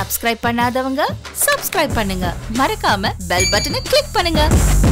Subscribe பண்ணாதவங்க subscribe பண்ணுங்க மறக்காம பெல் பட்டனை கிளிக் பண்ணுங்க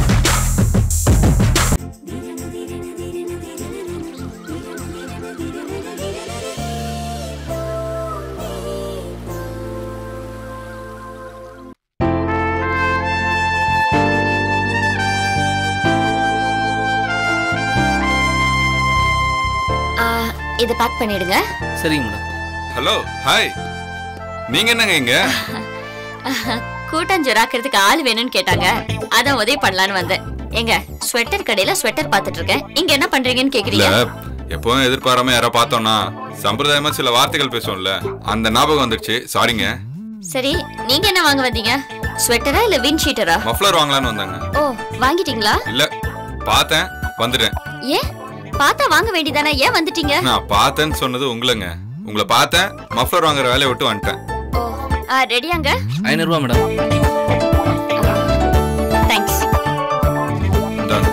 இதை பேக் பண்ணிடுங்க சரிங்க மேடம் ஹலோ ஹாய் நீங்க என்னங்க இங்க கூட்டம் ஜொராக்கிறதுக்கு ஆள் வேணும்னு கேட்டாங்க அதான் உதவி பண்ணலான்னு வந்தேன் எங்க ஸ்வெட்டர் கடையில ஸ்வெட்டர் பார்த்துட்டு இருக்கேன் இங்க என்ன பண்றீங்கன்னு இல்ல கேக்குறீங்க எப்பவும் எதிர்பாராம யாரோ பார்த்தோம்னா சம்பிரதாயமா சில வார்த்தைகள் பேசுவோம்ல அந்த ஞாபகம் வந்துருச்சு சாரிங்க சரி நீங்க என்ன வாங்க வந்தீங்க ஸ்வெட்டரா இல்ல வின் ஷீட்டரா மஃப்ளர் வாங்கலாம்னு வந்தாங்க ஓ வாங்கிட்டீங்களா இல்ல பார்த்தேன் வந்துட்டேன் ஏன் பார்த்தா வாங்க வேண்டியதானே ஏன் வந்துட்டீங்க நான் பார்த்தேன்னு சொன்னது உங்களுங்க உங்களை பார்த்தேன் மஃப்ளர் வாங்குற வேலையை விட்டு வந்துட்டேன் ஓ ஆ ரெடியாங்க ஐநூறுரூவா மேடம் தேங்க்ஸ் இந்தாங்க.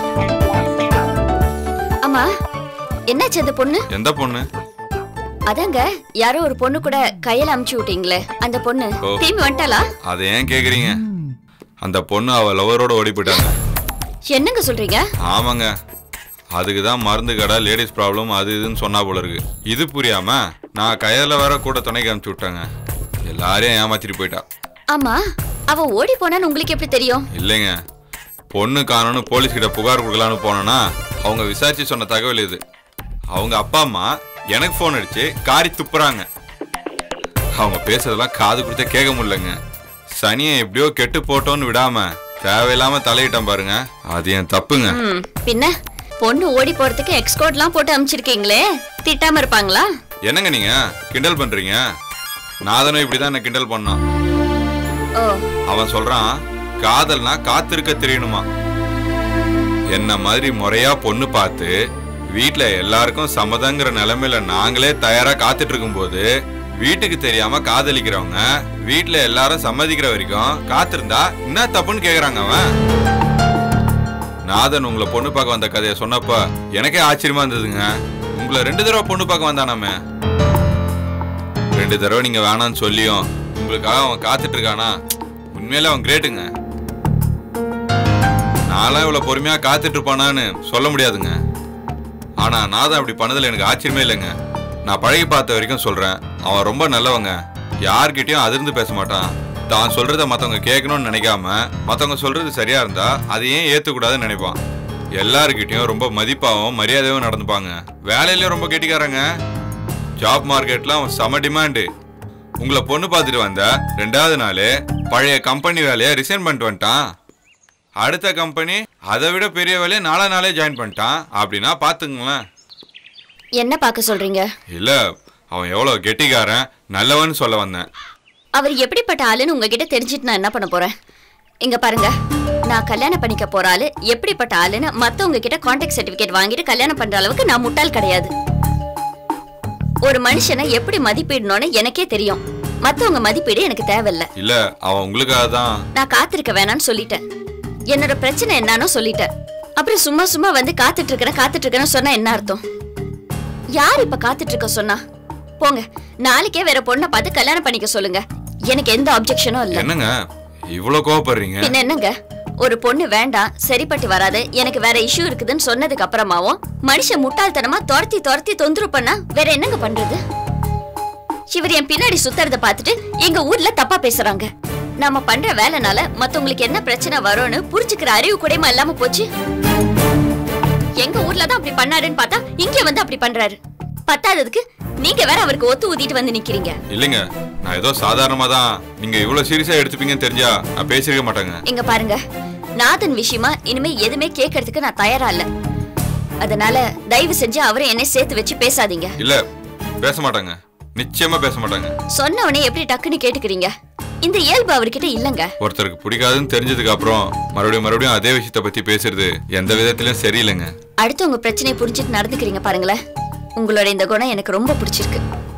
அம்மா என்னாச்சு அந்த பொண்ணு எந்த பொண்ணு அதாங்க யாரோ ஒரு பொண்ணு கூட கையில அமுச்சு விட்டீங்களே அந்த பொண்ணு ஓ. திரும்பி வந்துட்டாளா அதை ஏன் கேக்குறீங்க அந்த பொண்ணு அவ லவரோட ஓடி போயிட்டாங்க என்னங்க சொல்றீங்க ஆமாங்க அதுக்கு தான் மருந்து கடை லேடிஸ் ப்ராப்ளம் அது இதுன்னு சொன்னா போல இருக்கு இது புரியாம நான் கையில வேற கூட துணைக்கு அனுப்பிச்சு விட்டாங்க எல்லாரையும் ஏமாத்திட்டு போயிட்டா ஆமா அவ ஓடி போனான்னு உங்களுக்கு எப்படி தெரியும் இல்லைங்க பொண்ணு காணோன்னு போலீஸ் கிட்ட புகார் கொடுக்கலான்னு போனேன்னா அவங்க விசாரிச்சு சொன்ன தகவல் இது அவங்க அப்பா அம்மா எனக்கு ஃபோன் அடிச்சு காரி துப்புறாங்க அவங்க பேசுறதெல்லாம் காது கொடுத்தே கேட்க முடியலங்க சனியை எப்படியோ கெட்டு போட்டோன்னு விடாம தேவையில்லாம தலையிட்டேன் பாருங்க அது என் தப்புங்க ம், பின்ன பொண்ணு ஓடி போறதுக்கு எக்ஸ்கோட்லாம் போட்டு அமிச்சிருக்கீங்களே திட்டாம இருப்பாங்களா என்னங்க நீங்க கிண்டல் பண்றீங்க நாதனும் இப்படிதான் என்ன கிண்டல் பண்ணான் ஓ அவன் சொல்றான் காதல்னா காத்திருக்க தெரியணுமா என்ன மாதிரி முறையா பொண்ணு பார்த்து வீட்ல எல்லாருக்கும் சம்மதங்கிற நிலைமையில நாங்களே தயாரா காத்துட்டு இருக்கும்போது வீட்டுக்கு தெரியாம காதலிக்கிறவங்க வீட்ல எல்லாரும் சம்மதிக்கிற வரைக்கும் காத்திருந்தா என்ன தப்புன்னு கேக்குறாங்க அவன் நாதன் உங்களை பொண்ணு பார்க்க வந்த கதையை சொன்னப்ப எனக்கே ஆச்சரியமா இருந்ததுங்க உங்களை ரெண்டு தடவை பொண்ணு பார்க்க வந்தானாமே ரெண்டு தடவை நீங்க வேணாம்னு சொல்லியும் உங்களுக்காக அவன் காத்துட்டு இருக்கானா உண்மையில அவன் கிரேட்டுங்க நான்லாம் இவ்வளவு பொறுமையா காத்துட்டு இருப்பானான்னு சொல்ல முடியாதுங்க ஆனா நாதன் அப்படி பண்ணதுல எனக்கு ஆச்சரியமே இல்லைங்க நான் பழகி பார்த்த வரைக்கும் சொல்றேன் அவன் ரொம்ப நல்லவங்க யார்கிட்டயும் அதிர்ந்து பேச மாட்டான் தான் சொல்றத மத்தவங்க கேட்கணும்னு நினைக்காம மத்தவங்க சொல்றது சரியா இருந்தா அதை ஏன் ஏத்துக்கூடாதுன்னு நினைப்பான் எல்லார்கிட்டயும் ரொம்ப மதிப்பாகவும் மரியாதையாகவும் நடந்துப்பாங்க வேலையிலயும் ரொம்ப கெட்டிக்காரங்க ஜாப் மார்க்கெட்ல அவன் செம டிமாண்டு உங்களை பொண்ணு பார்த்துட்டு வந்த ரெண்டாவது நாள் பழைய கம்பெனி வேலையை ரிசைன் பண்ணிட்டு வந்துட்டான் அடுத்த கம்பெனி அதை விட பெரிய வேலையை நாலா நாளே ஜாயின் பண்ணிட்டான் அப்படின்னா பார்த்துங்களேன் என்ன பார்க்க சொல்றீங்க இல்லை அவன் எவ்வளோ கெட்டிக்காரன் நல்லவன்னு சொல்ல வந்தேன் அவர் எப்படிப்பட்ட ஆளுன்னு உங்ககிட்ட தெரிஞ்சிட்டு நான் என்ன பண்ண போறேன் இங்க பாருங்க நான் கல்யாணம் பண்ணிக்க போற ஆளு எப்படிப்பட்ட ஆளுன்னு மத்தவங்க கிட்ட கான்டாக்ட் சர்டிபிகேட் வாங்கிட்டு கல்யாணம் பண்ற அளவுக்கு நான் முட்டாள் கிடையாது ஒரு மனுஷனை எப்படி மதிப்பிடணும்னு எனக்கே தெரியும் மத்தவங்க மதிப்பீடு எனக்கு தேவையில்ல இல்லை அவன் உங்களுக்காக தான் நான் காத்திருக்க வேணாம்னு சொல்லிட்டேன் என்னோட பிரச்சனை என்னன்னு சொல்லிட்டேன் அப்புறம் சும்மா சும்மா வந்து காத்துட்டு இருக்கிறேன் காத்துட்டு இருக்கேன்னு சொன்னா என்ன அர்த்தம் யார் இப்ப காத்துட்டு இருக்க சொன்னா போங்க நாளைக்கே வேற பொண்ணை பார்த்து கல்யாணம் பண்ணிக்க சொல்லுங்க எனக்கு எந்த அப்ஜெக்ஷனும் இல்ல என்னங்க இவ்வளோ கோவப்படுறீங்க பின்ன என்னங்க ஒரு பொண்ணு வேண்டாம் சரிப்பட்டு வராது எனக்கு வேற இஷ்யூ இருக்குதுன்னு சொன்னதுக்கு அப்புறமாவும் மனுஷன் முட்டாள்தனமா துரத்தி துரத்தி தொந்தரவு பண்ணா வேற என்னங்க பண்றது இவர் என் பின்னாடி சுத்துறத பார்த்துட்டு எங்க ஊர்ல தப்பா பேசுறாங்க நாம பண்ற வேலைனால மத்தவங்களுக்கு என்ன பிரச்சனை வரும்னு புரிஞ்சுக்கிற அறிவு கூடமா இல்லாம போச்சு எங்க ஊர்ல தான் அப்படி பண்ணாருன்னு பார்த்தா இங்க வந்து அப்படி பண்றாரு பத்தாததுக்கு நீங்க வேற அவருக்கு ஒத்து ஊதிட்டு வந்து நிக்கிறீங்க இல்லைங்க நான் ஏதோ சாதாரணமாக தான் நீங்கள் இவ்வளோ சீரியஸாக எடுத்துப்பீங்கன்னு தெரிஞ்சா நான் பேசியிருக்க மாட்டேங்க இங்க பாருங்க நாதன் விஷயமா இனிமே எதுவுமே கேட்கறதுக்கு நான் தயாரா இல்ல அதனால தயவு செஞ்சு அவரை என்னை சேர்த்து வச்சு பேசாதீங்க இல்லை பேச மாட்டாங்க நிச்சயமா பேச மாட்டாங்க சொன்னவனே எப்படி டக்குன்னு கேட்டுக்கிறீங்க இந்த இயல்பு அவர்கிட்ட இல்லங்க ஒருத்தருக்கு பிடிக்காதுன்னு தெரிஞ்சதுக்கு அப்புறம் மறுபடியும் மறுபடியும் அதே விஷயத்தை பத்தி பேசுறது எந்த விதத்திலயும் சரியில்லைங்க அடுத்து உங்க பிரச்சனையை புரிஞ்சுட்டு நடந்துக்கிறீங்க பாருங்களேன் உங்களோட இந்த குணம் எனக்கு ரொம்ப பிடிச்சிருக்கு